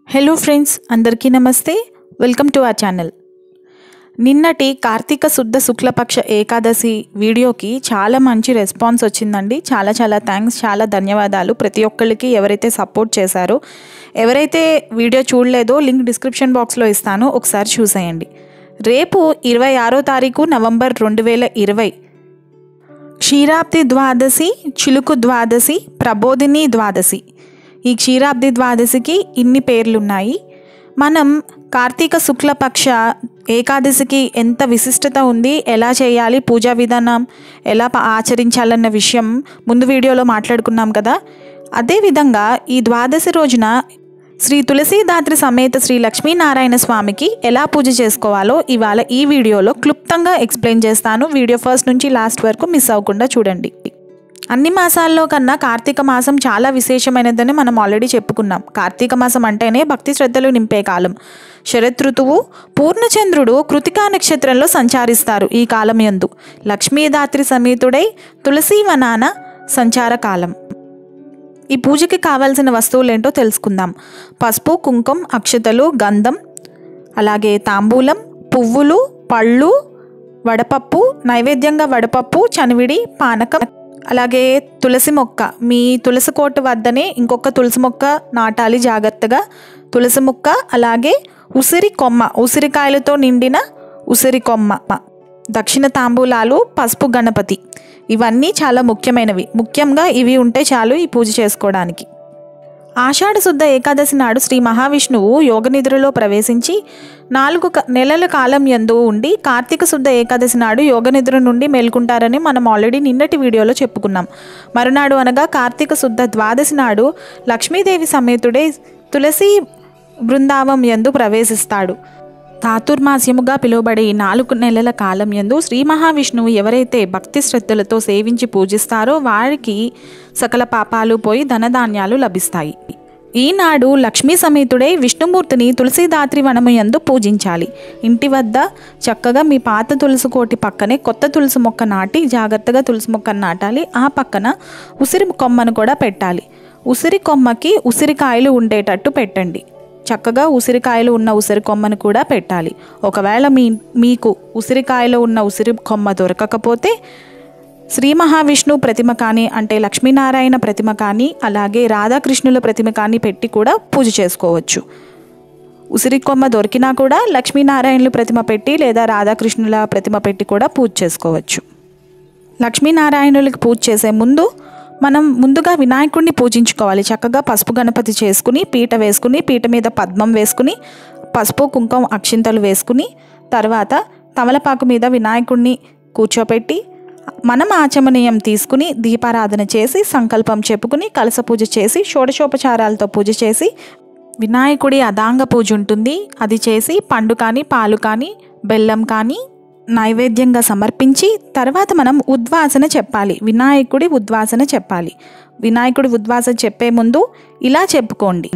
hello friends అందరికీ నమస్తే welcome to our channel నిన్నటి కార్తీక శుద్ధ శుక్లపక్ష ఏకాదశి వీడియోకి చాలా మంచి రెస్పాన్స్ వచ్చిందండి చాలా చాలా థ్యాంక్స్ చాలా ధన్యవాదాలు ప్రతి ఒక్కళ్ళకి ఎవరైతే సపోర్ట్ చేశారో ఎవరైతే వీడియో చూడలేదో లింక్ డిస్క్రిప్షన్ బాక్స్లో ఇస్తాను ఒకసారి చూసేయండి రేపు ఇరవై ఆరో తారీఖు నవంబర్ రెండు వేల ఇరవై క్షీరాబ్ది ద్వాదశి చిలుకు ద్వాదశి ప్రబోధిని ద్వాదశి ఈ క్షీరాబ్ది ద్వాదశికి ఇన్ని పేర్లున్నాయి మనం కార్తీక శుక్లపక్ష ఏకాదశికి ఎంత విశిష్టత ఉంది ఎలా చేయాలి పూజా విధానం ఎలా ప- ఆచరించాలన్న విషయం ముందు వీడియోలో మాట్లాడుకున్నాం కదా అదేవిధంగా ఈ ద్వాదశి రోజున శ్రీ తులసీదాత్రి సమేత శ్రీ లక్ష్మీనారాయణ స్వామికి ఎలా పూజ చేసుకోవాలో ఇవాళ ఈ వీడియోలో క్లుప్తంగా ఎక్స్ప్లెయిన్ చేస్తాను వీడియో ఫస్ట్ నుంచి లాస్ట్ వరకు మిస్ అవ్వకుండా చూడండి అన్ని మాసాల్లో కన్నా కార్తీక మాసం చాలా విశేషమైనదని మనం ఆల్రెడీ చెప్పుకున్నాం కార్తీక మాసం అంటేనే భక్తి శ్రద్ధలు నింపే కాలం శరత్ ఋతువు పూర్ణచంద్రుడు కృతికా నక్షత్రంలో సంచారిస్తారు ఈ కాలం యందు లక్ష్మీదాత్రి సమేతుడై తులసీవనాన సంచార కాలం ఈ పూజకి కావాల్సిన వస్తువులేంటో తెలుసుకుందాం పసుపు కుంకుమ అక్షతలు గంధం అలాగే తాంబూలం పువ్వులు పళ్ళు వడపప్పు నైవేద్యంగా వడపప్పు చనివిడి పానకం అలాగే తులసి మొక్క మీ తులసి కోట వద్దనే ఇంకొక తులసి మొక్క నాటాలి జాగ్రత్తగా తులసి మొక్క అలాగే ఉసిరి కొమ్మ ఉసిరికాయలతో నిండిన ఉసిరి కొమ్మ దక్షిణ తాంబూలాలు పసుపు గణపతి ఇవన్నీ చాలా ముఖ్యమైనవి ముఖ్యంగా ఇవి ఉంటే చాలు ఈ పూజ చేసుకోవడానికి ఆషాఢ శుద్ధ ఏకాదశి నాడు శ్రీ మహావిష్ణువు యోగనిద్రలో ప్రవేశించి నాలుగు క- నెలల కాలం యందు ఉండి కార్తీక శుద్ధ ఏకాదశి నాడు యోగనిద్ర నుండి మేల్కుంటారని మనం ఆల్రెడీ నిన్నటి వీడియోలో చెప్పుకున్నాం మరునాడు అనగా కార్తీక శుద్ధ ద్వాదశి నాడు లక్ష్మీదేవి సమేతుడే తులసి బృందావం యందు ప్రవేశిస్తాడు ధాతుర్మాస్యముగా పిలువబడే ఈ నాలుగు నెలల కాలం యందు శ్రీ మహావిష్ణువు ఎవరైతే భక్తి శ్రద్ధలతో సేవించి పూజిస్తారో వారికి సకల పాపాలు పోయి ధనధాన్యాలు లభిస్తాయి ఈనాడు లక్ష్మీ సమేతుడై విష్ణుమూర్తిని తులసీదాత్రి వనము యందు పూజించాలి ఇంటి వద్ద చక్కగా మీ పాత తులసి కోటి పక్కనే కొత్త తులసి మొక్క నాటి జాగ్రత్తగా తులసి మొక్కను నాటాలి ఆ పక్కన ఉసిరి కొమ్మను కూడా పెట్టాలి ఉసిరి కొమ్మకి ఉసిరికాయలు ఉండేటట్టు పెట్టండి చక్కగా ఉసిరికాయలు ఉన్న ఉసిరి కొమ్మను కూడా పెట్టాలి ఒకవేళ మీ మీకు ఉసిరికాయలో ఉన్న ఉసిరి కొమ్మ దొరకకపోతే శ్రీ మహావిష్ణు ప్రతిమ కానీ అంటే లక్ష్మీనారాయణ ప్రతిమ కానీ అలాగే రాధాకృష్ణుల ప్రతిమ కానీ పెట్టి కూడా పూజ చేసుకోవచ్చు ఉసిరి కొమ్మ దొరికినా కూడా లక్ష్మీనారాయణుల ప్రతిమ పెట్టి లేదా రాధాకృష్ణుల ప్రతిమ పెట్టి కూడా పూజ చేసుకోవచ్చు లక్ష్మీనారాయణులకి పూజ చేసే ముందు మనం ముందుగా వినాయకుడిని పూజించుకోవాలి చక్కగా పసుపు గణపతి చేసుకుని పీట వేసుకుని పీట మీద పద్మం వేసుకుని పసుపు కుంకుమ అక్షింతలు వేసుకుని తర్వాత తమలపాకు మీద వినాయకుడిని కూర్చోపెట్టి మనం ఆచమనీయం తీసుకుని దీపారాధన చేసి సంకల్పం చెప్పుకుని కలస పూజ చేసి షోడశోపచారాలతో పూజ చేసి వినాయకుడి అదాంగ పూజ ఉంటుంది అది చేసి పండు కానీ పాలు కానీ బెల్లం కానీ నైవేద్యంగా సమర్పించి తర్వాత మనం ఉద్వాసన చెప్పాలి వినాయకుడి ఉద్వాసన చెప్పాలి వినాయకుడి ఉద్వాసన చెప్పే ముందు ఇలా చెప్పుకోండి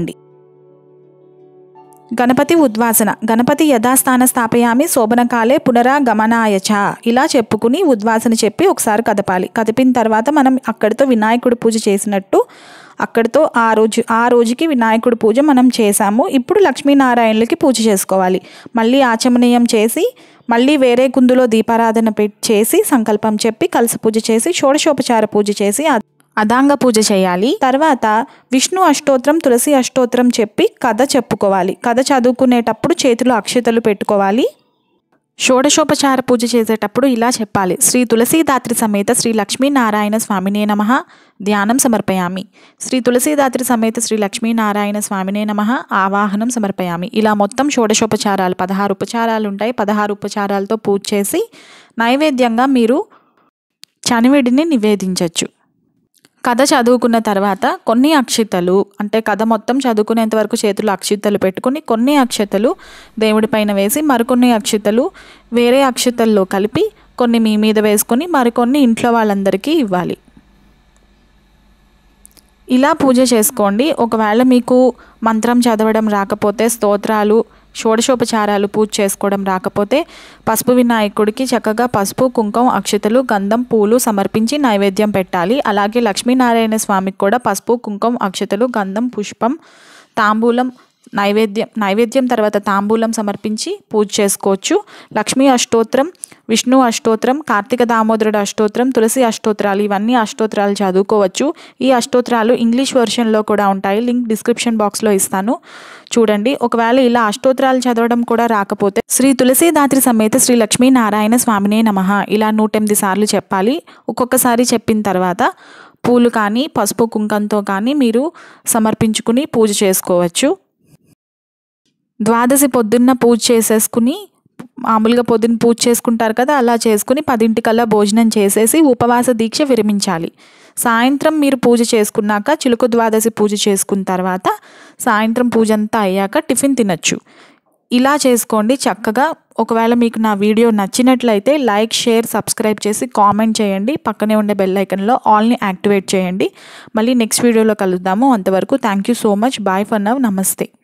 గణపతి ఉద్వాసన గణపతి యథాస్థాన స్థాపయామి శోభనకాలే పునరాగమనాయ చ ఇలా చెప్పుకుని ఉద్వాసన చెప్పి ఒకసారి కదపాలి కదిపిన తర్వాత మనం అక్కడితో వినాయకుడి పూజ చేసినట్టు అక్కడితో ఆ రోజు ఆ రోజుకి వినాయకుడి పూజ మనం చేశాము ఇప్పుడు లక్ష్మీనారాయణులకి పూజ చేసుకోవాలి మళ్ళీ ఆచమనీయం చేసి మళ్ళీ వేరే కుందులో దీపారాధన పెట్టి చేసి సంకల్పం చెప్పి కలస పూజ చేసి షోడశోపచార పూజ చేసి అ- అదాంగ పూజ చేయాలి తర్వాత విష్ణు అష్టోత్రం తులసి అష్టోత్రం చెప్పి కథ చెప్పుకోవాలి కథ చదువుకునేటప్పుడు చేతిలో అక్షతలు పెట్టుకోవాలి షోడశోపచార పూజ చేసేటప్పుడు ఇలా చెప్పాలి శ్రీ తులసీదాత్రి సమేత శ్రీ లక్ష్మీనారాయణ స్వామినే నమ ధ్యానం సమర్పయామి శ్రీ తులసీదాత్రి సమేత శ్రీ లక్ష్మీనారాయణ స్వామినే నమ ఆవాహనం సమర్పయామి ఇలా మొత్తం షోడశోపచారాలు పదహారు ఉపచారాలు ఉంటాయి పదహారు ఉపచారాలతో పూజ చేసి నైవేద్యంగా మీరు చనివిడిని నివేదించవచ్చు కథ చదువుకున్న తర్వాత కొన్ని అక్షితలు అంటే కథ మొత్తం చదువుకునేంత వరకు చేతులు అక్షితలు పెట్టుకుని కొన్ని అక్షతలు దేవుడి పైన వేసి మరికొన్ని అక్షితలు వేరే అక్షతల్లో కలిపి కొన్ని మీ మీద వేసుకొని మరికొన్ని ఇంట్లో వాళ్ళందరికీ ఇవ్వాలి ఇలా పూజ చేసుకోండి ఒకవేళ మీకు మంత్రం చదవడం రాకపోతే స్తోత్రాలు షోడశోపచారాలు పూజ చేసుకోవడం రాకపోతే పసుపు వినాయకుడికి చక్కగా పసుపు కుంకుమ అక్షతలు గంధం పూలు సమర్పించి నైవేద్యం పెట్టాలి అలాగే లక్ష్మీనారాయణ స్వామికి కూడా పసుపు కుంకుమ అక్షతలు గంధం పుష్పం తాంబూలం నైవేద్యం నైవేద్యం తర్వాత తాంబూలం సమర్పించి పూజ చేసుకోవచ్చు లక్ష్మీ అష్టోత్రం విష్ణు అష్టోత్రం కార్తీక దామోదరుడు అష్టోత్రం తులసి అష్టోత్రాలు ఇవన్నీ అష్టోత్రాలు చదువుకోవచ్చు ఈ అష్టోత్రాలు ఇంగ్లీష్ వెర్షన్లో కూడా ఉంటాయి లింక్ డిస్క్రిప్షన్ బాక్స్లో ఇస్తాను చూడండి ఒకవేళ ఇలా అష్టోత్రాలు చదవడం కూడా రాకపోతే శ్రీ తులసీదాత్రి సమేత శ్రీ లక్ష్మీ నారాయణ స్వామినే నమః ఇలా నూటెనిమిది సార్లు చెప్పాలి ఒక్కొక్కసారి చెప్పిన తర్వాత పూలు కానీ పసుపు కుంకంతో కానీ మీరు సమర్పించుకుని పూజ చేసుకోవచ్చు ద్వాదశి పొద్దున్న పూజ చేసేసుకుని మామూలుగా పొద్దున్న పూజ చేసుకుంటారు కదా అలా చేసుకుని పదింటికల్లా భోజనం చేసేసి ఉపవాస దీక్ష విరమించాలి సాయంత్రం మీరు పూజ చేసుకున్నాక చిలుక ద్వాదశి పూజ చేసుకున్న తర్వాత సాయంత్రం పూజ అంతా అయ్యాక టిఫిన్ తినచ్చు ఇలా చేసుకోండి చక్కగా ఒకవేళ మీకు నా వీడియో నచ్చినట్లయితే లైక్ షేర్ సబ్స్క్రైబ్ చేసి కామెంట్ చేయండి పక్కనే ఉండే బెల్ ఐకన్లో ఆల్ని యాక్టివేట్ చేయండి మళ్ళీ నెక్స్ట్ వీడియోలో కలుద్దాము అంతవరకు thank you so much bye for now నమస్తే